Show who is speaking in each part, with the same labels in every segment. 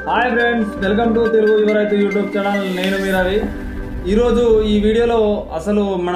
Speaker 1: hi friends welcome to Telugu Yuvaraithu YouTube channel నేను మీ రవి ఈరోజు ఈ వీడియోలో అసలు మన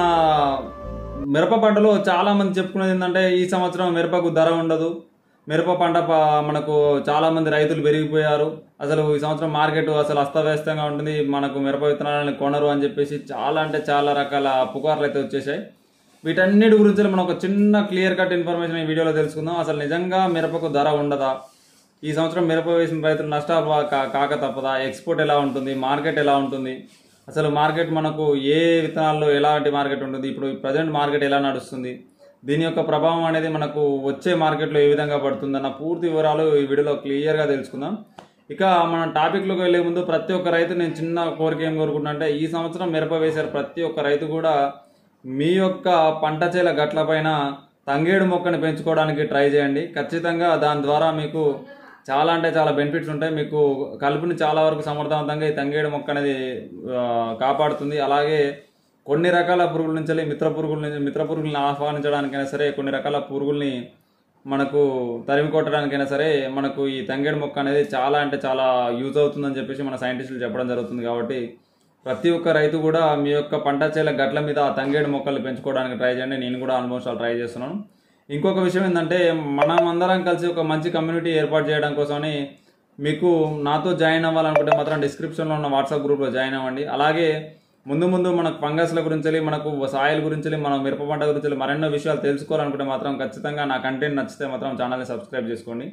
Speaker 1: మిరప పంటలో చాలా మంది చెప్పుకునేది ఏంటంటే ఈ సంవత్సరం మిరపకు ధర ఉండదు మిరప పంట ప- మనకు చాలా మంది రైతులు పెరిగిపోయారు అసలు ఈ సంవత్సరం మార్కెట్ అసలు అస్తవ్యస్తంగా ఉంటుంది మనకు మిరప విత్తనాలను కొనరు అని చెప్పేసి చాలా అంటే చాలా రకాల పుకార్లు అయితే వచ్చేసాయి వీటన్నిటి గురించి మనం ఒక చిన్న క్లియర్ కట్ ఇన్ఫర్మేషన్ ఈ వీడియోలో తెలుసుకుందాం అసలు నిజంగా మిరపకు ధర ఉండదా ఈ సంవత్సరం మిరప వేసిన రైతులు నష్టాలు వా- కా- కాక తప్పదా ఎక్స్పోర్ట్ ఎలా ఉంటుంది మార్కెట్ ఎలా ఉంటుంది అసలు మార్కెట్ మనకు ఏ విత్తనాల్లో ఎలాంటి మార్కెట్ ఉంటుంది ఇప్పుడు ప్రజెంట్ మార్కెట్ ఎలా నడుస్తుంది దీని యొక్క ప్రభావం అనేది మనకు వచ్చే మార్కెట్లో ఏ విధంగా పడుతుంది అన్న పూర్తి వివరాలు ఈ వీడియోలో క్లియర్గా తెలుసుకుందాం ఇక మన టాపిక్లోకి వెళ్ళే ముందు ప్రతి ఒక్క రైతు నేను చిన్న కోరిక ఏం కోరుకుంటున్నా అంటే ఈ సంవత్సరం మిరప వేశారు ప్రతి ఒక్క రైతు కూడా మీ యొక్క పంట చేల గట్ల పైన తంగేడు మొక్కని పెంచుకోవడానికి ట్రై చేయండి ఖచ్చితంగా దాని ద్వారా మీకు చాలా అంటే చాలా బెనిఫిట్స్ ఉంటాయి మీకు కలుపుని చాలా వరకు సమర్థవంతంగా ఈ తంగేడు మొక్క అనేది ఆ, కాపాడుతుంది అలాగే కొన్ని రకాల పురుగుల నుంచి వెళ్ళి మిత్ర పురుగుల నుంచి మిత్ర పురుగుల్ని ఆహ్వానించడానికైనా సరే కొన్ని రకాల పురుగుల్ని మనకు తరిమి కొట్టడానికైనా సరే మనకు ఈ తంగేడు మొక్క అనేది చాలా అంటే చాలా యూజ్ అవుతుందని చెప్పేసి మన సైంటిస్టులు చెప్పడం జరుగుతుంది కాబట్టి ప్రతి ఒక్క రైతు కూడా మీ యొక్క పంట చేల గట్ల మీద ఆ తంగేడు మొక్కలు పెంచుకోవడానికి ట్రై చేయండి నేను కూడా ఆల్మోస్ట్ ఆల్ ట్రై చేస్తున్నాను ఇంకొక విషయం ఏంటంటే మనం అందరం కలిసి ఒక మంచి కమ్యూనిటీ ఏర్పాటు చేయడం కోసమని మీకు నాతో జాయిన్ అవ్వాలనుకుంటే మాత్రం డిస్క్రిప్షన్లో ఉన్న వాట్సాప్ గ్రూప్లో జాయిన్ అవ్వండి అలాగే ముందు ముందు మనకు ఫంగస్ల గురించి మనకు సాయిల్ గురించి మన మిరప పంట గురించి మరెన్నో విషయాలు తెలుసుకోవాలనుకుంటే మాత్రం ఖచ్చితంగా నా కంటెంట్ నచ్చితే మాత్రం ఛానల్ని సబ్స్క్రైబ్ చేసుకోండి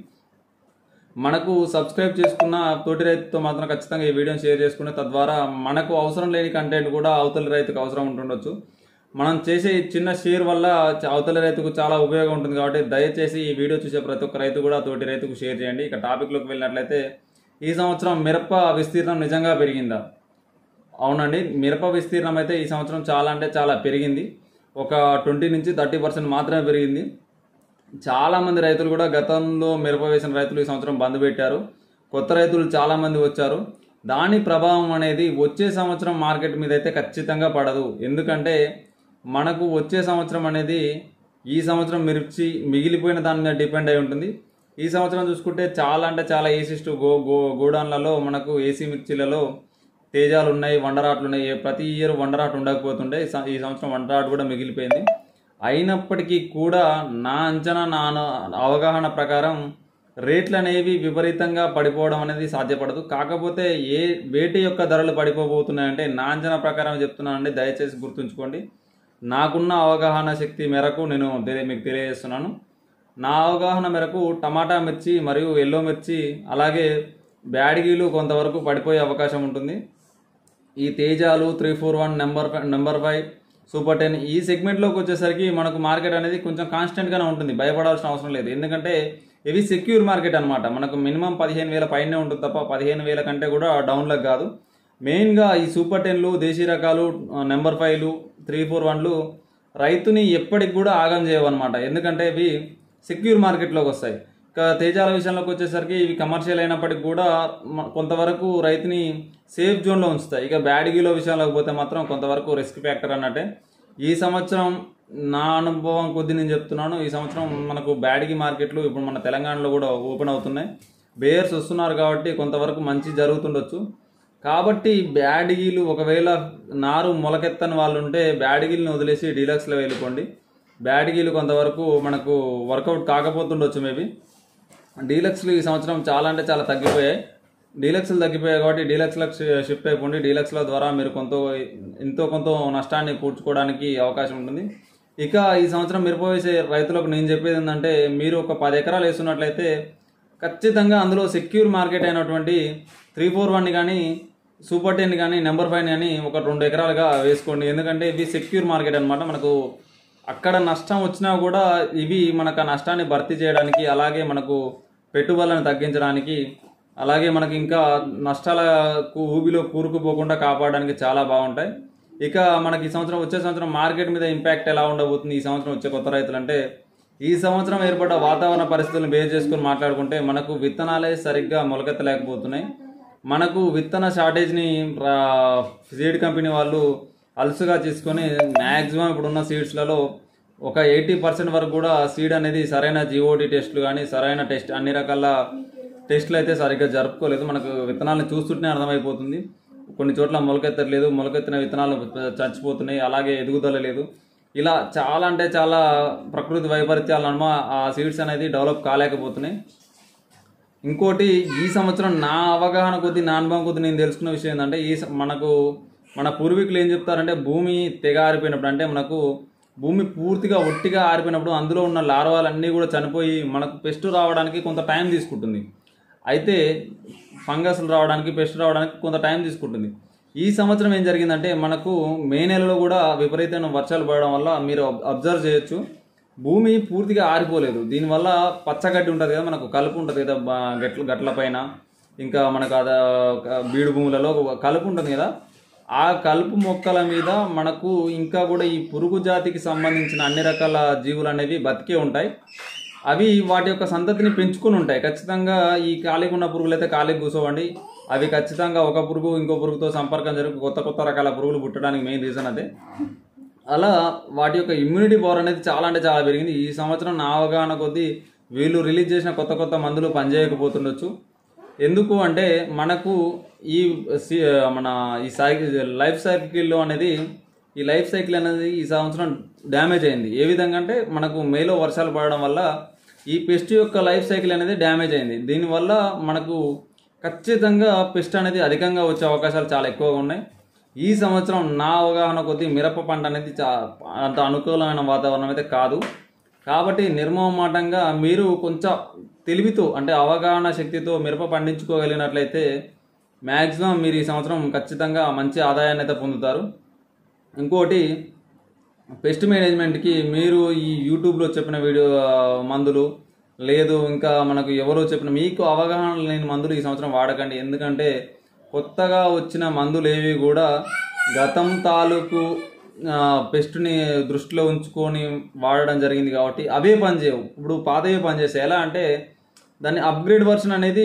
Speaker 1: మనకు సబ్స్క్రైబ్ చేసుకున్న తోటి రైతుతో మాత్రం ఖచ్చితంగా ఈ వీడియోని షేర్ చేసుకుని తద్వారా మనకు అవసరం లేని కంటెంట్ కూడా అవతలి రైతుకు అవసరం ఉంటుండొచ్చు మనం చేసే ఈ చిన్న షేర్ వల్ల చ- అవతలి రైతుకు చాలా ఉపయోగం ఉంటుంది కాబట్టి దయచేసి ఈ వీడియో చూసే ప్రతి ఒక్క రైతు కూడా తోటి రైతుకు షేర్ చేయండి ఇక టాపిక్లోకి వెళ్ళినట్లయితే ఈ సంవత్సరం మిరప విస్తీర్ణం నిజంగా పెరిగిందా అవునండి మిరప విస్తీర్ణం అయితే ఈ సంవత్సరం చాలా అంటే చాలా పెరిగింది ఒక ట్వంటీ నుంచి థర్టీ పర్సెంట్ మాత్రమే పెరిగింది చాలా మంది రైతులు కూడా గతంలో మిరప వేసిన రైతులు ఈ సంవత్సరం బంద్ పెట్టారు కొత్త రైతులు చాలా మంది వచ్చారు దాని ప్రభావం అనేది వచ్చే సంవత్సరం మార్కెట్ మీద అయితే ఖచ్చితంగా పడదు ఎందుకంటే మనకు వచ్చే సంవత్సరం అనేది ఈ సంవత్సరం మిర్చి మిగిలిపోయిన దాని మీద డిపెండ్ అయి ఉంటుంది ఈ సంవత్సరం చూసుకుంటే చాలా అంటే చాలా ఏసీస్ గో గో గోడౌన్లలో మనకు ఏసీ మిర్చిలలో తేజాలు ఉన్నాయి వండరాట్లు ఉన్నాయి ఏ- ప్రతి ఇయర్ వండరాట్ ఉండకపోతుండే ఈ సం- ఈ సంవత్సరం వండరాట్ కూడా మిగిలిపోయింది అయినప్పటికీ కూడా నా అంచనా నా అను- అవగాహన ప్రకారం రేట్లు అనేవి విపరీతంగా పడిపోవడం అనేది సాధ్యపడదు కాకపోతే ఏ వేటి యొక్క ధరలు పడిపోబోతున్నాయంటే నా అంచనా ప్రకారం చెప్తున్నానండి దయచేసి గుర్తుంచుకోండి నాకున్న అవగాహన శక్తి మేరకు నేను తెలి- మీకు తెలియజేస్తున్నాను నా అవగాహన మేరకు టమాటా మిర్చి మరియు ఎల్లో మిర్చి అలాగే బ్యాడిగీలు కొంతవరకు పడిపోయే అవకాశం ఉంటుంది ఈ తేజాలు three four one number number five super ten ఈ సెగ్మెంట్లోకి వచ్చేసరికి మనకు మార్కెట్ అనేది కొంచెం కాన్స్టెంట్గానే ఉంటుంది భయపడాల్సిన అవసరం లేదు ఎందుకంటే ఇవి సెక్యూర్ మార్కెట్ అన్నమాట మనకు మినిమం పదిహేను వేల పైనే ఉంటుంది తప్ప పదిహేను వేల కంటే కూడా డౌన్లకు కాదు మెయిన్గా ఈ సూపర్ టెన్లు దేశీ రకాలు నెంబర్ ఫైవ్లు త్రీ ఫోర్ వన్లు రైతుని ఎప్పటికి కూడా ఆగం చేయవన్నమాట ఎందుకంటే ఇవి సెక్యూర్ మార్కెట్లోకి వస్తాయి ఇక తేజాల విషయంలోకి వచ్చేసరికి ఇవి కమర్షియల్ అయినప్పటికి కూడా మ- కొంతవరకు రైతుని సేఫ్ జోన్లో ఉంచుతాయి ఇక బ్యాడ్గీలో విషయంలోకి పోతే మాత్రం కొంతవరకు రిస్క్ ఫ్యాక్టర్ అన్నట్టే ఈ సంవత్సరం నా అనుభవం కొద్ది నేను చెప్తున్నాను ఈ సంవత్సరం మనకు బ్యాడ్గి మార్కెట్లు ఇప్పుడు మన తెలంగాణలో కూడా ఓపెన్ అవుతున్నాయి బేయర్స్ వస్తున్నారు కాబట్టి కొంతవరకు మంచి జరుగుతుండొచ్చు కాబట్టి బ్యాడ్గీలు ఒకవేళ నారు మొలకెత్తని వాళ్ళు ఉంటే బ్యాడ్గీలను వదిలేసి డీలక్స్లో వెళ్ళిపోండి బ్యాడ్గీలు కొంతవరకు మనకు వర్కౌట్ కాకపోతుండొచ్చు మేబీ డీలక్స్లు ఈ సంవత్సరం చాలా అంటే చాలా తగ్గిపోయాయి డీలక్స్లు తగ్గిపోయాయి కాబట్టి డీలక్స్లకు షి- షిఫ్ట్ అయిపోండి డీలక్స్ల ద్వారా మీరు కొంత ఎంతో కొంత నష్టాన్ని పూడ్చుకోవడానికి అవకాశం ఉంటుంది ఇక ఈ సంవత్సరం మిరప వేసే రైతులకు నేను చెప్పేది ఏంటంటే మీరు ఒక పది ఎకరాలు వేస్తున్నట్లయితే ఖచ్చితంగా అందులో సెక్యూర్ మార్కెట్ అయినటువంటి త్రీ ఫోర్ వన్ కానీ సూపర్ టెన్ కానీ నెంబర్ ఫైవ్ కానీ ఒక రెండు ఎకరాలుగా వేసుకోండి ఎందుకంటే ఇవి సెక్యూర్ మార్కెట్ అన్నమాట మనకు అక్కడ నష్టం వచ్చినా కూడా ఇవి మనకు ఆ నష్టాన్ని భర్తీ చేయడానికి అలాగే మనకు పెట్టుబడులను తగ్గించడానికి అలాగే మనకి ఇంకా నష్టాలకు ఊబిలో కూరుకుపోకుండా కాపాడడానికి చాలా బాగుంటాయి ఇక మనకి ఈ సంవత్సరం వచ్చే సంవత్సరం మార్కెట్ మీద ఇంపాక్ట్ ఎలా ఉండబోతుంది ఈ సంవత్సరం వచ్చే కొత్త రైతులు అంటే ఈ సంవత్సరం ఏర్పడ్డ వాతావరణ పరిస్థితులను బేస్ చేసుకుని మాట్లాడుకుంటే మనకు విత్తనాలే సరిగ్గా మొలకెత్తలేకపోతున్నాయి మనకు విత్తన షార్టేజ్ని సీడ్ కంపెనీ వాళ్ళు అలసుగా తీసుకొని మ్యాక్సిమం ఇప్పుడున్న సీడ్స్లలో ఒక ఎయిటీ పర్సెంట్ వరకు కూడా సీడ్ అనేది సరైన జిఓటి టెస్ట్లు కానీ సరైన టెస్ట్ అన్ని రకాల టెస్ట్లు అయితే సరిగ్గా జరుపుకోలేదు మనకు విత్తనాలను చూస్తుంటేనే అర్థమైపోతుంది కొన్ని చోట్ల మొలకెత్తలేదు మొలకెత్తిన విత్తనాలు చచ్చిపోతున్నాయి అలాగే ఎదుగుదల లేదు ఇలా చాలా అంటే చాలా ప్రకృతి వైపరీత్యాల నడుమ ఆ సీడ్స్ అనేది డెవలప్ కాలేకపోతున్నాయి ఇంకోటి ఈ సంవత్సరం నా అవగాహన కొద్దీ నా అనుభవం కొద్దీ నేను తెలుసుకున్న విషయం ఏంటంటే ఈ స- మనకు మన పూర్వీకులు ఏం చెప్తారంటే భూమి తెగ ఆరిపోయినప్పుడు అంటే మనకు భూమి పూర్తిగా ఒట్టిగా ఆరిపోయినప్పుడు అందులో ఉన్న లార్వాలన్నీ కూడా చనిపోయి మనకు పెస్ట్ రావడానికి కొంత టైం తీసుకుంటుంది అయితే ఫంగస్లు రావడానికి పెస్ట్ రావడానికి కొంత టైం తీసుకుంటుంది ఈ సంవత్సరం ఏం జరిగిందంటే మనకు మే నెలలో కూడా విపరీతమైన వర్షాలు పడడం వల్ల మీరు అబ్- అబ్జర్వ్ చేయొచ్చు భూమి పూర్తిగా ఆరిపోలేదు దీనివల్ల పచ్చగడ్డి ఉంటుంది కదా మనకు కలుపు ఉంటుంది కదా బా- గట్ల గట్ల పైన ఇంకా మనకు అద బీడు భూములలో కలుపు ఉంటుంది కదా ఆ కలుపు మొక్కల మీద మనకు ఇంకా కూడా ఈ పురుగు జాతికి సంబంధించిన అన్ని రకాల జీవులు అనేవి బతికే ఉంటాయి అవి వాటి యొక్క సంతతిని పెంచుకొని ఉంటాయి ఖచ్చితంగా ఈ ఖాళీగా ఉన్న పురుగులు అయితే ఖాళీ కూర్చోవండి అవి ఖచ్చితంగా ఒక పురుగు ఇంకో పురుగుతో సంపర్కం జరిగి కొత్త కొత్త రకాల పురుగులు పుట్టడానికి మెయిన్ రీజన్ అదే అలా వాటి యొక్క ఇమ్యూనిటీ పవర్ అనేది చాలా అంటే చాలా పెరిగింది ఈ సంవత్సరం నా అవగాహన కొద్దీ వీళ్ళు రిలీజ్ చేసిన కొత్త కొత్త మందులు పనిచేయకపోతుండొచ్చు ఎందుకు అంటే మనకు ఈ సి- మన ఈ సైకిల్ లైఫ్ సైకిల్లో అనేది ఈ లైఫ్ సైకిల్ అనేది ఈ సంవత్సరం డ్యామేజ్ అయింది ఏ విధంగా అంటే మనకు మేలో వర్షాలు పడడం వల్ల ఈ పెస్ట్ యొక్క లైఫ్ సైకిల్ అనేది డ్యామేజ్ అయింది దీనివల్ల మనకు ఖచ్చితంగా పెస్ట్ అనేది అధికంగా వచ్చే అవకాశాలు చాలా ఎక్కువగా ఉన్నాయి ఈ సంవత్సరం నా అవగాహన కొద్దీ మిరప పంట అనేది చా అంత అనుకూలమైన వాతావరణం అయితే కాదు కాబట్టి నిర్మమాటంగా మీరు కొంచెం తెలివితో అంటే అవగాహన శక్తితో మిరప పండించుకోగలిగినట్లయితే మ్యాక్సిమం మీరు ఈ సంవత్సరం ఖచ్చితంగా మంచి ఆదాయాన్ని అయితే పొందుతారు ఇంకోటి పెస్ట్ మేనేజ్మెంట్కి మీరు ఈ యూట్యూబ్లో చెప్పిన వీడియో ఆ, మందులు లేదు ఇంకా మనకు ఎవరో చెప్పిన మీకు అవగాహన లేని మందులు ఈ సంవత్సరం వాడకండి ఎందుకంటే కొత్తగా వచ్చిన మందులు ఏవి కూడా గతం తాలూకు ఆ, పెస్ట్ని దృష్టిలో ఉంచుకొని వాడడం జరిగింది కాబట్టి అవే పనిచేయవు ఇప్పుడు పాతవే పనిచేస్తాయి ఎలా అంటే దాని అప్గ్రేడ్ వర్షన్ అనేది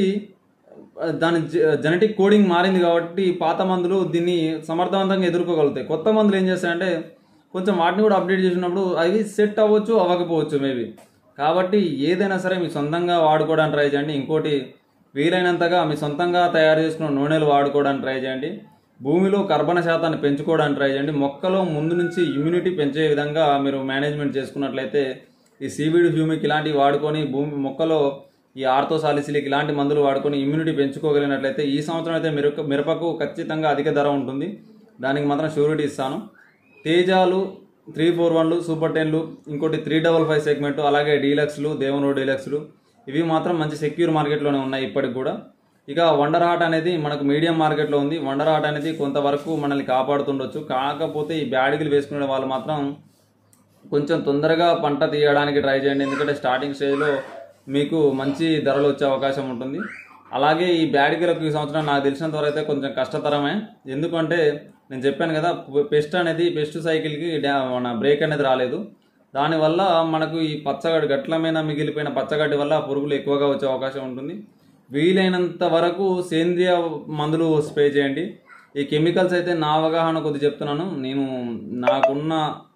Speaker 1: దాని జెనెటిక్ కోడింగ్ మారింది కాబట్టి పాత మందులు దీన్ని సమర్థవంతంగా ఎదుర్కోగలుగుతాయి కొత్త మందులు ఏం చేస్తాయంటే కొంచెం వాటిని కూడా అప్డేట్ చేసినప్పుడు అవి సెట్ అవ్వచ్చు అవ్వకపోవచ్చు మేబీ కాబట్టి ఏదైనా సరే మీ సొంతంగా వాడుకోవడానికి ట్రై చేయండి ఇంకోటి వీలైనంతగా మీ సొంతంగా తయారు చేసుకున్న నూనెలు వాడుకోవడానికి ట్రై చేయండి భూమిలో కర్బన శాతాన్ని పెంచుకోవడానికి ట్రై చేయండి మొక్కలో ముందు నుంచి ఇమ్యూనిటీ పెంచే విధంగా మీరు మేనేజ్మెంట్ చేసుకున్నట్లయితే ఈ సీవీడ్ హ్యూమిక్ ఇలాంటివి వాడుకొని భూమి మొక్కలో ఈ ఆర్థోసాలిసిలిక్ ఇలాంటి మందులు వాడుకొని ఇమ్యూనిటీ పెంచుకోగలిగినట్లయితే ఈ సంవత్సరం అయితే మిరప మిరపకు ఖచ్చితంగా అధిక ధర ఉంటుంది దానికి మాత్రం షూరిటీ ఇస్తాను తేజాలు త్రీ ఫోర్ వన్లు సూపర్ టెన్లు ఇంకోటి త్రీ డబల్ ఫైవ్ సెగ్మెంట్ అలాగే డీలక్స్లు దేవనో డీలక్స్లు ఇవి మాత్రం మంచి సెక్యూర్ మార్కెట్లోనే ఉన్నాయి ఇప్పటికి కూడా ఇక వండర్ హాట్ అనేది మనకు మీడియం మార్కెట్లో ఉంది వండర్ హాట్ అనేది కొంతవరకు మనల్ని కాపాడుతుండొచ్చు కాకపోతే ఈ బ్యాడిగిలు వేసుకునే వాళ్ళు మాత్రం కొంచెం తొందరగా పంట తీయడానికి ట్రై చేయండి ఎందుకంటే స్టార్టింగ్ స్టేజ్లో మీకు మంచి ధరలు వచ్చే అవకాశం ఉంటుంది అలాగే ఈ బ్యాడిగలకు ఈ సంవత్సరం నాకు తెలిసినంత వరకు అయితే కొంచెం కష్టతరమే ఎందుకంటే నేను చెప్పాను కదా పెస్ట్ అనేది పెస్ట్ సైకిల్కి డ్యా- మన బ్రేక్ అనేది రాలేదు దానివల్ల మనకు ఈ పచ్చగడ్డి గట్లమైన మిగిలిపోయిన పచ్చగడ్డి వల్ల పురుగులు ఎక్కువగా వచ్చే అవకాశం ఉంటుంది వీలైనంత వరకు సేంద్రియ మందులు స్ప్రే చేయండి ఈ కెమికల్స్ అయితే నా అవగాహన కొద్ది చెప్తున్నాను నేను నాకున్న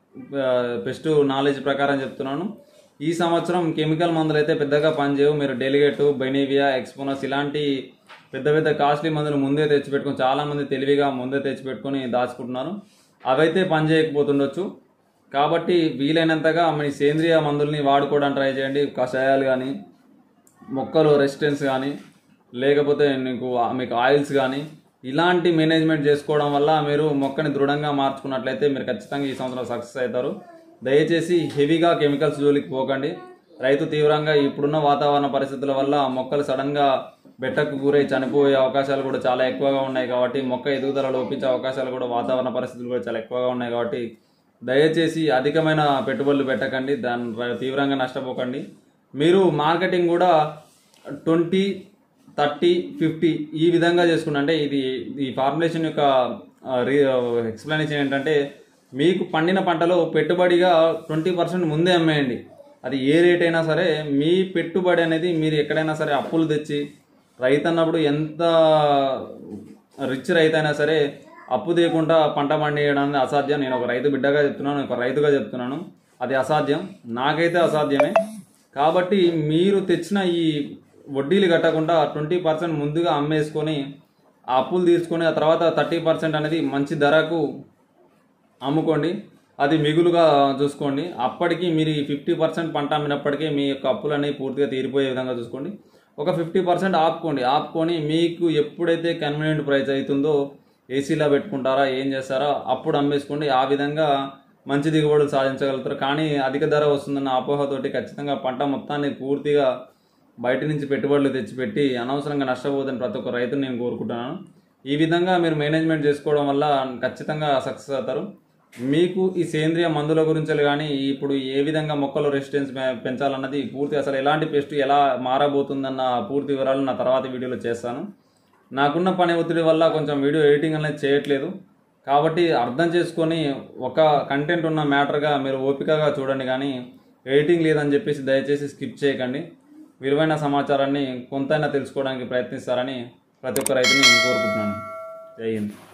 Speaker 1: పెస్ట్ నాలెడ్జ్ ప్రకారం చెప్తున్నాను ఈ సంవత్సరం కెమికల్ మందులు అయితే పెద్దగా పనిచేయవు మీరు డెలిగేట్ బెనీవియా ఎక్స్పోనస్ ఇలాంటి పెద్ద పెద్ద కాస్ట్లీ మందులు ముందే తెచ్చిపెట్టుకొని చాలా మంది తెలివిగా ముందే తెచ్చిపెట్టుకొని దాచుకుంటున్నారు అవైతే పనిచేయకపోతుండొచ్చు కాబట్టి వీలైనంతగా మీ సేంద్రియ మందుల్ని వాడుకోవడానికి ట్రై చేయండి కషాయాలు కానీ మొక్కలు రెసిస్టెన్స్ కానీ లేకపోతే మీకు మీకు ఆయిల్స్ కానీ ఇలాంటి మేనేజ్మెంట్ చేసుకోవడం వల్ల మీరు మొక్కని దృఢంగా మార్చుకున్నట్లయితే మీరు ఖచ్చితంగా ఈ సంవత్సరం సక్సెస్ అవుతారు దయచేసి హెవీగా కెమికల్స్ జోలికి పోకండి రైతు తీవ్రంగా ఇప్పుడున్న వాతావరణ పరిస్థితుల వల్ల మొక్కలు సడన్గా బెట్టకు గురై చనిపోయే అవకాశాలు కూడా చాలా ఎక్కువగా ఉన్నాయి కాబట్టి మొక్క ఎదుగుదల లోపించే అవకాశాలు కూడా వాతావరణ పరిస్థితులు కూడా చాలా ఎక్కువగా ఉన్నాయి కాబట్టి దయచేసి అధికమైన పెట్టుబడులు పెట్టకండి దాని ర- తీవ్రంగా నష్టపోకండి మీరు మార్కెటింగ్ కూడా ట్వంటీ థర్టీ ఫిఫ్టీ ఈ విధంగా చేసుకుని అంటే ఇది ఈ ఫార్ములేషన్ యొక్క ఎక్స్ప్లెనేషన్ ఏంటంటే మీకు పండిన పంటలో పెట్టుబడిగా ట్వంటీ పర్సెంట్ ముందే అమ్మేయండి అది ఏ రేట్ అయినా సరే మీ పెట్టుబడి అనేది మీరు ఎక్కడైనా సరే అప్పులు తెచ్చి రైతు అన్నప్పుడు ఎంత రిచ్ రైతు అయినా సరే అప్పు తీయకుండా పంట పండియడం అనేది అసాధ్యం నేను ఒక రైతు బిడ్డగా చెప్తున్నాను ఒక రైతుగా చెప్తున్నాను అది అసాధ్యం నాకైతే అసాధ్యమే కాబట్టి మీరు తెచ్చిన ఈ వడ్డీలు కట్టకుండా ట్వంటీ పర్సెంట్ ముందుగా అమ్మేసుకొని ఆ అప్పులు తీసుకొని ఆ తర్వాత థర్టీ పర్సెంట్ అనేది మంచి ధరకు అమ్ముకోండి అది మిగులుగా చూసుకోండి అప్పటికి మీరు ఈ ఫిఫ్టీ పర్సెంట్ పంట అమ్మినప్పటికీ మీ యొక్క అప్పులన్నీ పూర్తిగా తీరిపోయే విధంగా చూసుకోండి ఒక ఫిఫ్టీ పర్సెంట్ ఆపుకోండి ఆపుకొని మీకు ఎప్పుడైతే కన్వీనియంట్ ప్రైస్ అవుతుందో ఏసీలో పెట్టుకుంటారా ఏం చేస్తారా అప్పుడు అమ్మేసుకోండి ఆ విధంగా మంచి దిగుబడులు సాధించగలుగుతారు కానీ అధిక ధర వస్తుందన్న అపోహతోటి ఖచ్చితంగా పంట మొత్తాన్ని పూర్తిగా బయట నుంచి పెట్టుబడులు తెచ్చిపెట్టి అనవసరంగా నష్టపోదని ప్రతి ఒక్క రైతుని నేను కోరుకుంటున్నాను ఈ విధంగా మీరు మేనేజ్మెంట్ చేసుకోవడం వల్ల ఖచ్చితంగా సక్సెస్ అవుతారు మీకు ఈ సేంద్రియ మందుల గురించి కానీ ఇప్పుడు ఏ విధంగా మొక్కలు రెసిస్టెన్స్ పె- పెంచాలన్నది పూర్తి అసలు ఎలాంటి పెస్ట్ ఎలా మారబోతుందన్న పూర్తి వివరాలు నా తర్వాత వీడియోలో చేస్తాను నాకున్న పని ఒత్తిడి వల్ల కొంచెం వీడియో ఎడిటింగ్ అనేది చేయట్లేదు కాబట్టి అర్థం చేసుకొని ఒక కంటెంట్ ఉన్న మ్యాటర్గా మీరు ఓపికగా చూడండి కానీ ఎడిటింగ్ లేదని చెప్పేసి దయచేసి స్కిప్ చేయకండి విలువైన సమాచారాన్ని కొంతైనా తెలుసుకోవడానికి ప్రయత్నిస్తారని ప్రతి ఒక్క రైతుని కోరుకుంటున్నాను జై హింద్